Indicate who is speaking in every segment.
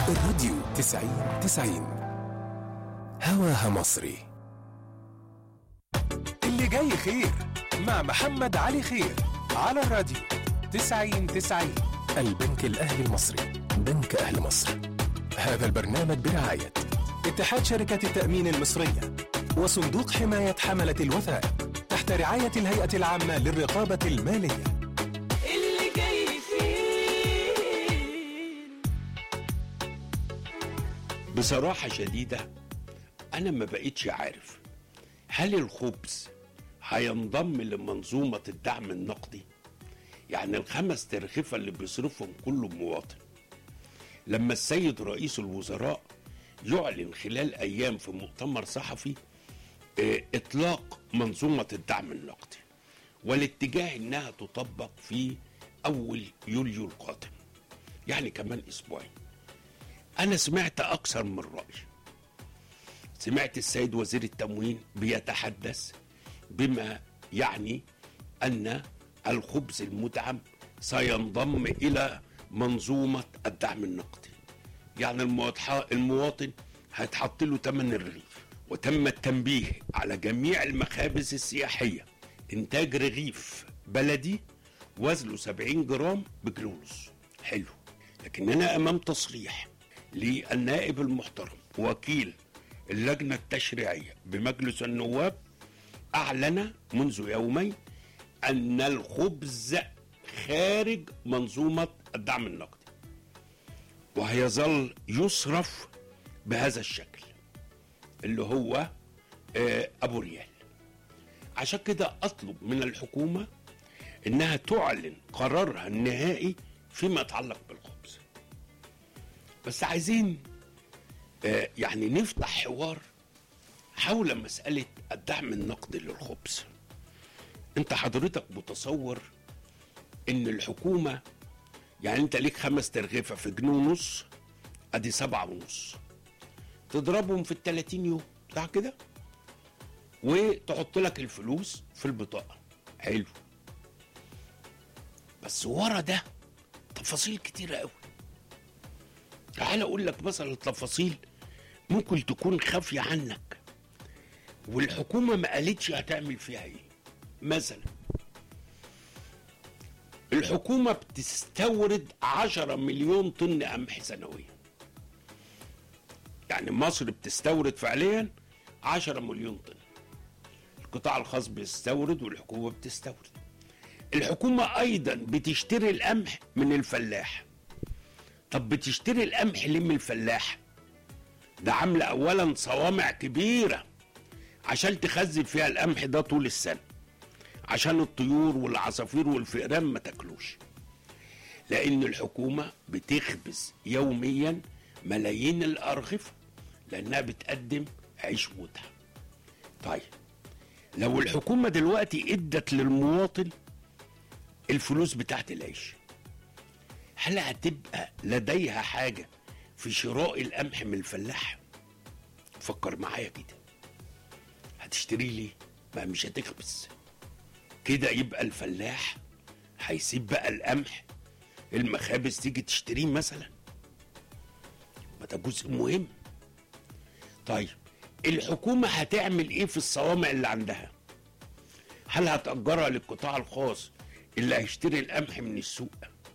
Speaker 1: الراديو تسعين تسعين هواها مصري اللي جاي خير مع محمد علي خير على الراديو تسعين تسعين البنك الأهلي المصري بنك أهل مصر هذا البرنامج برعاية اتحاد شركة التأمين المصرية وصندوق حماية حملة الوثائق تحت رعاية الهيئة العامة للرقابة المالية
Speaker 2: اللي جاي فيه
Speaker 3: بصراحة شديدة أنا ما بقيتش عارف هل الخبز هينضم لمنظومة الدعم النقدي؟ يعني الخمس ترخيفة اللي بيصرفهم كل مواطن لما السيد رئيس الوزراء يعلن خلال أيام في مؤتمر صحفي آه، إطلاق منظومة الدعم النقدي والاتجاه إنها تطبق في أول يوليو القادم يعني كمان أسبوعين أنا سمعت أكثر من رأي سمعت السيد وزير التموين بيتحدث بما يعني أن الخبز المدعم سينضم إلى منظومة الدعم النقدي يعني المواطح- المواطن هيتحط له ثمن الرغيف وتم التنبيه على جميع المخابز السياحية إنتاج رغيف بلدي وزنه 70 جرام بجنيه ونص حلو لكننا أمام تصريح للنائب المحترم وكيل اللجنة التشريعية بمجلس النواب أعلن منذ يومين أن الخبز خارج منظومة الدعم النقدي وهيظل يصرف بهذا الشكل اللي هو آه، أبو ريال عشان كده أطلب من الحكومة إنها تعلن قرارها النهائي فيما يتعلق بالخبز بس عايزين آه، يعني نفتح حوار حول مسألة الدعم النقدي للخبز انت حضرتك متصور ان الحكومة يعني انت ليك خمس ترغيفة في جنيه ونص ادي سبعة ونص تضربهم في التلاتين يوم صح كده وتحط لك الفلوس في البطاقة حلو بس ورا ده تفاصيل كتيرة قوي تعال اقول لك مثلا التفاصيل ممكن تكون خافية عنك والحكومة ما قالتش هتعمل فيها ايه مثلا الحكومة بتستورد 10 مليون طن قمح سنويا يعني مصر بتستورد فعليا 10 مليون طن القطاع الخاص بيستورد والحكومة بتستورد الحكومة أيضا بتشتري القمح من الفلاح طب بتشتري القمح ليه من الفلاح ده عاملة أولا صوامع كبيرة عشان تخزن فيها القمح ده طول السنة عشان الطيور والعصافير والفئران ما تاكلوش لأن الحكومة بتخبز يوميا ملايين الأرغفة لأنها بتقدم عيش متعة طيب لو الحكومة دلوقتي ادت للمواطن الفلوس بتاعت العيش هل هتبقى لديها حاجة في شراء القمح من الفلاح فكر معايا كده هتشتري ليه ما مش هتخبز كده يبقى الفلاح هيسيب بقى القمح المخابز تيجي تشتريه مثلا ما ده جزء مهم طيب الحكومة هتعمل ايه في الصوامع اللي عندها هل هتأجرها للقطاع الخاص اللي هيشتري القمح من السوق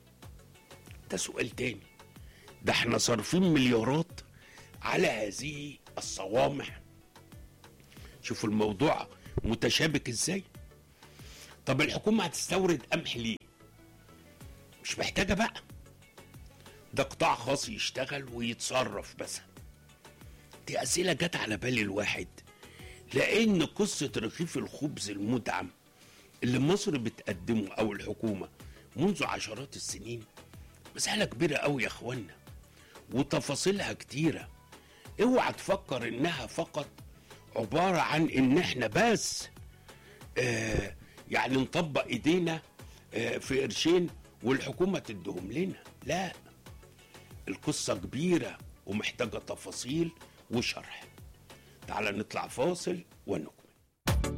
Speaker 3: ده سؤال تاني ده احنا صارفين مليارات على هذه الصوامع شوفوا الموضوع متشابك ازاي طب الحكومة هتستورد قمح ليه مش محتاجة بقى ده قطاع خاص يشتغل ويتصرف بس دي أسئلة جت على بال الواحد لأن قصة رغيف الخبز المدعم اللي مصر بتقدمه أو الحكومة منذ عشرات السنين مسألة كبيرة أوي يا إخوانا وتفاصيلها كتيرة اوعى تفكر إنها فقط عبارة عن إن إحنا بس آه يعني نطبق إيدينا آه في قرشين والحكومة تدهم لنا لا القصة كبيرة ومحتاجة تفاصيل وشرح تعال نطلع فاصل ونكمل